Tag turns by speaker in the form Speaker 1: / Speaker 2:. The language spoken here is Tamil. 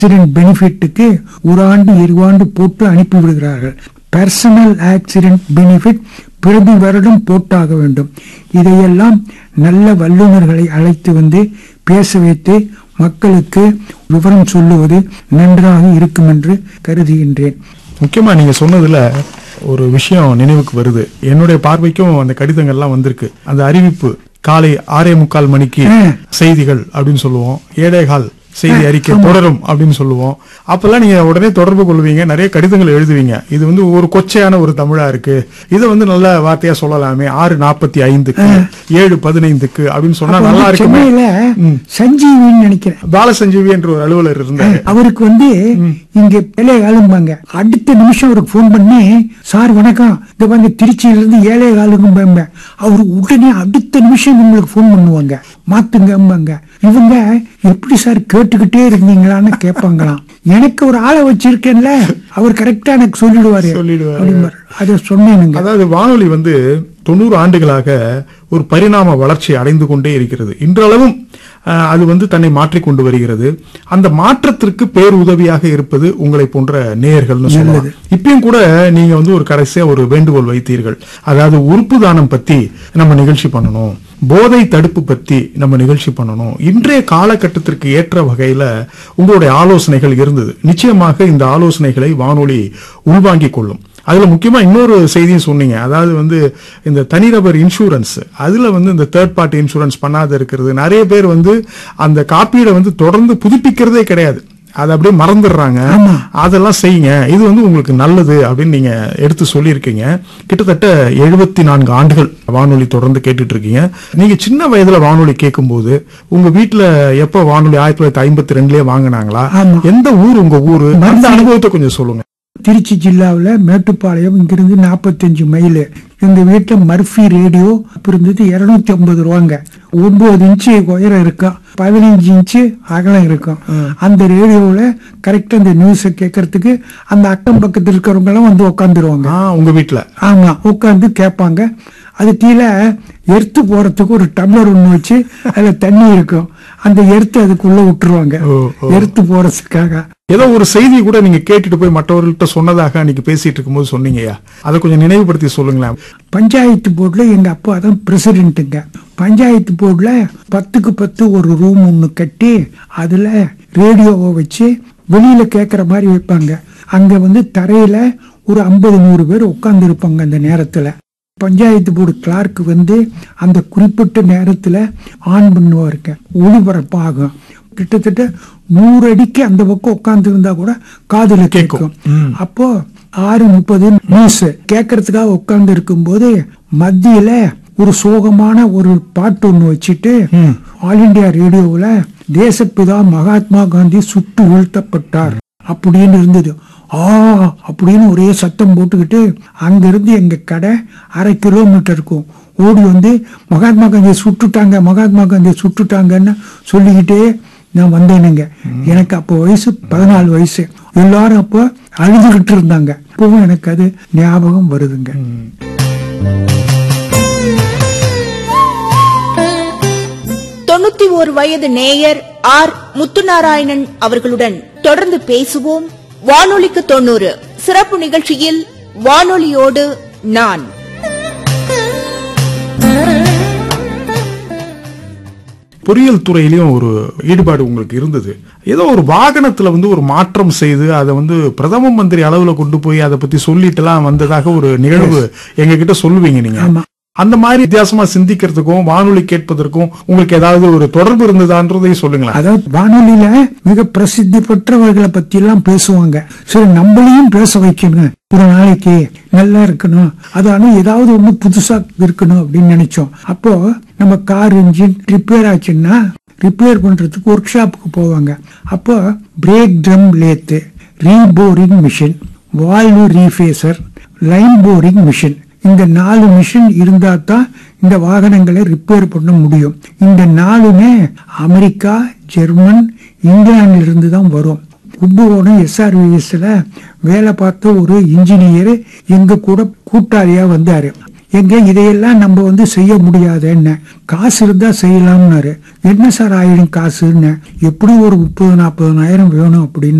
Speaker 1: ஆக்சிடென்ட் பெனிஃபிட்டுக்கு ஒரு ஆண்டு இரு ஆண்டு போட்டு அனுப்பி விடுகிறார்கள் பர்சனல் ஆக்சிடென்ட் பெனிஃபிட் பிரதி வருடம் போட்டாக வேண்டும் இதையெல்லாம் நல்ல வல்லுநர்களை அழைத்து வந்து பேச வைத்து மக்களுக்கு விவரம் சொல்லுவது நன்றாக இருக்கும் என்று கருதுகின்றேன்
Speaker 2: முக்கியமா நீங்க சொன்னதுல ஒரு விஷயம் நினைவுக்கு வருது என்னுடைய பார்வைக்கும் அந்த கடிதங்கள்லாம் வந்திருக்கு அந்த அறிவிப்பு காலை ஆறே முக்கால் மணிக்கு
Speaker 1: ம்.
Speaker 2: செய்திகள் அப்படின்னு சொல்லுவோம் ஏழேகால் செய்தி அறிக்கை தொடரும் அப்படின்னு சொல்லுவோம் அப்பெல்லாம் நீங்க உடனே தொடர்பு கொள்வீங்க நிறைய கடிதங்கள் எழுதுவீங்க இது வந்து ஒரு கொச்சையான ஒரு தமிழா இருக்கு இதை வந்து நல்ல வார்த்தையா சொல்லலாமே ஆறு நாற்பத்தி ஐந்துக்கு ஏழு பதினைந்துக்கு அப்படின்னு சொன்னா
Speaker 1: அப்ப
Speaker 2: நல்லா
Speaker 1: வந்து
Speaker 2: இருக்குமே
Speaker 1: சென்னையில சஞ்சீவின்னு நினைக்கிறேன்
Speaker 2: பாலசஞ்சீவி என்ற ஒரு அலுவலர் இருந்தாரு
Speaker 1: அவருக்கு வந்து இங்க ஏழை காலும்பாங்க அடுத்த நிமிஷம் அவருக்கு ஃபோன் பண்ணி சார் வணக்கம் இந்த பாருங்க திருச்சியில இருந்து ஏழை காலுங்க அவர் உடனே அடுத்த நிமிஷம் உங்களுக்கு ஃபோன் பண்ணுவாங்க மாத்துங்கம்பாங்க இவங்க எப்படி சார் கேட்டுக்கிட்டே இருந்தீங்களான்னு கேட்பாங்களாம் எனக்கு ஒரு ஆளை வச்சிருக்கேன்ல அவர் கரெக்டா எனக்கு சொல்லிடுவாரு
Speaker 2: சொல்லிடுவாரு.
Speaker 1: அப்படிம்பாரு. அதை சொன்னேனுங்க
Speaker 2: அதாவது வானொலி வந்து தொண்ணூறு ஆண்டுகளாக ஒரு பரிணாம வளர்ச்சி அடைந்து கொண்டே இருக்கிறது இன்றளவும் அஹ், அது வந்து தன்னை மாற்றிக் கொண்டு வருகிறது அந்த மாற்றத்திற்கு பேர் உதவியாக இருப்பது உங்களை போன்ற நேயர்கள்னு சொல்லலாம் இப்பயும் கூட நீங்க வந்து ஒரு கடைசியா ஒரு வேண்டுகோள் வைத்தீர்கள் அதாவது உறுப்பு தானம் பத்தி நம்ம நிகழ்ச்சி பண்ணணும் போதை தடுப்பு பத்தி நம்ம நிகழ்ச்சி பண்ணணும் இன்றைய காலகட்டத்திற்கு ஏற்ற வகையில உங்களுடைய ஆலோசனைகள் இருந்தது நிச்சயமாக இந்த ஆலோசனைகளை வானொலி உள்வாங்கிக் கொள்ளும் அதுல முக்கியமா இன்னொரு செய்தியும் சொன்னீங்க அதாவது வந்து இந்த தனிநபர் இன்சூரன்ஸ் அதுல வந்து இந்த தேர்ட் பார்ட்டி இன்சூரன்ஸ் பண்ணாத இருக்கிறது நிறைய பேர் வந்து அந்த காப்பீடை வந்து தொடர்ந்து புதுப்பிக்கிறதே கிடையாது அதை அப்படியே மறந்துடுறாங்க அதெல்லாம் செய்யுங்க இது வந்து உங்களுக்கு நல்லது அப்படின்னு நீங்க எடுத்து சொல்லியிருக்கீங்க கிட்டத்தட்ட எழுபத்தி நான்கு ஆண்டுகள் வானொலி தொடர்ந்து கேட்டுட்டு இருக்கீங்க நீங்க சின்ன வயதுல வானொலி கேட்கும்போது உங்க வீட்டுல எப்ப வானொலி ஆயிரத்தி தொள்ளாயிரத்தி ஐம்பத்தி ரெண்டுலயே வாங்கினாங்களா
Speaker 1: ஆமா.
Speaker 2: எந்த ஊர் உங்க ஊரு அந்த அனுபவத்தை கொஞ்சம் சொல்லுங்க
Speaker 1: திருச்சி ஜில்லாவுல மேட்டுப்பாளையம் இங்கிருந்து 45 மைல் எங்க வீட்டுல மர்ஃபி ரேடியோ அப்ப இருந்தது இருநூத்தி ஐம்பது ரூபாங்க ஒன்பது இன்ச்சு உயரம் இருக்கும் பதினஞ்சு இன்ச்சு அகலம் இருக்கும் அந்த ரேடியோவுல கரெக்டா இந்த நியூஸை கேட்கறதுக்கு அந்த அக்கம் பக்கத்துல இருக்கிறவங்க எல்லாம் வந்து உட்காந்துருவாங்க
Speaker 2: ஆ, உங்க வீட்டுல
Speaker 1: ஆமா உட்காந்து கேட்பாங்க அது கீழே எர்த்து போறதுக்கு ஒரு டம்ளர் ஒண்ணு வச்சு அதுல தண்ணி இருக்கும் அந்த எர்த்து அதுக்குள்ள விட்டுருவாங்க
Speaker 2: ஓ, ஓ.
Speaker 1: எர்த்து போறதுக்காக
Speaker 2: ஏதோ ஒரு செய்தி கூட நீங்க கேட்டுட்டு போய் மற்றவர்கள்ட்ட சொன்னதாக அன்னைக்கு பேசிட்டு இருக்கும்போது சொன்னீங்கயா அதை கொஞ்சம் நினைவுபடுத்தி சொல்லுங்களேன்
Speaker 1: பஞ்சாயத்து போர்டுல எங்க அப்பா தான் பிரசிடென்ட்டுங்க பஞ்சாயத்து போர்டுல பத்துக்கு பத்து ஒரு ரூம் ஒன்று கட்டி அதுல ரேடியோவை வச்சு வெளியில கேட்குற மாதிரி வைப்பாங்க அங்க வந்து தரையில ஒரு ஐம்பது நூறு பேர் உட்கார்ந்து இருப்பாங்க அந்த நேரத்துல பஞ்சாயத்து போர்டு கிளார்க் வந்து அந்த குறிப்பிட்ட நேரத்துல ஆன் பண்ணுவாருங்க ஒளிபரப்பாகும் கிட்டத்தட்ட நூறு அடிக்கு அந்த பக்கம் உட்கார்ந்து இருந்தா கூட காதுல கேட்கும் அப்போ ஆறு முப்பது நியூஸ் கேட்கறதுக்காக உட்கார்ந்து இருக்கும்போது மத்தியில ஒரு சோகமான ஒரு பாட்டு ஒண்ணு வச்சுட்டு ஆல் இந்தியா ரேடியோவுல தேசப்பிதா மகாத்மா காந்தி சுட்டு வீழ்த்தப்பட்டார் அப்படின்னு இருந்தது ஆ அப்படின்னு ஒரே சத்தம் போட்டுக்கிட்டு அங்கிருந்து எங்க கடை அரை கிலோமீட்டர் இருக்கும் ஓடி வந்து மகாத்மா காந்தியை சுட்டுட்டாங்க மகாத்மா காந்தியை சுட்டுட்டாங்கன்னு சொல்லிக்கிட்டே நான் வந்தேனுங்க எனக்கு அப்போ வயசு பதினாலு வயசு எல்லாரும் அப்போ அழுதுகிட்டு இருந்தாங்க இப்பவும் எனக்கு அது ஞாபகம் வருதுங்க
Speaker 3: தொண்ணூத்தி ஓரு வயது நேயர் ஆர் முத்துநாராயணன் அவர்களுடன் தொடர்ந்து பேசுவோம் வானொலிக்கு தொண்ணூறு சிறப்பு நிகழ்ச்சியில் வானொலியோடு நான்
Speaker 2: பொறியியல் துறையிலயும் ஒரு ஈடுபாடு உங்களுக்கு இருந்தது ஏதோ ஒரு வாகனத்துல வந்து ஒரு மாற்றம் செய்து அதை வந்து பிரதம மந்திரி அளவுல கொண்டு போய் அதை பத்தி சொல்லிட்டுலாம் வந்ததாக ஒரு நிகழ்வு எங்க கிட்ட சொல்லுவீங்க நீங்க
Speaker 1: ஆமா.
Speaker 2: அந்த மாதிரி வித்தியாசமா சிந்திக்கிறதுக்கும் வானொலி கேட்பதற்கும் உங்களுக்கு ஏதாவது ஒரு தொடர்பு இருந்ததான்றதையும் சொல்லுங்களேன்
Speaker 1: அதாவது வானொலியில மிக பிரசித்தி பெற்றவர்களை பத்தி எல்லாம் பேசுவாங்க சரி நம்மளையும் பேச வைக்கணும் ஒரு நாளைக்கு நல்லா இருக்கணும் அதான ஏதாவது ஒண்ணு புதுசா இருக்கணும் அப்படின்னு நினைச்சோம் அப்போ நம்ம கார் இன்ஜின் ரிப்பேர் ஆச்சுன்னா ரிப்பேர் பண்றதுக்கு ஒர்க் ஷாப்புக்கு போவாங்க அப்போ brake drum lathe reboring machine valve refacer line boring machine இந்த நாலு மிஷின் இருந்தா தான் இந்த வாகனங்களை ரிப்பேர் பண்ண முடியும் இந்த நாலுமே அமெரிக்கா ஜெர்மன் இங்கிலாந்துல இருந்து தான் வரும் கும்பகோணம் எஸ்ஆர்விஎஸ்ல வேலை பார்த்த ஒரு இன்ஜினியர் எங்க கூட கூட்டாளியா வந்தாரு எங்க இதையெல்லாம் நம்ம வந்து செய்ய முடியாதுன்னு காசு இருந்தா செய்யலாம்னாரு என்ன சார் ஆயிடும் காசுன்னு எப்படி ஒரு முப்பது நாற்பதனாயிரம் வேணும் அப்படின்னு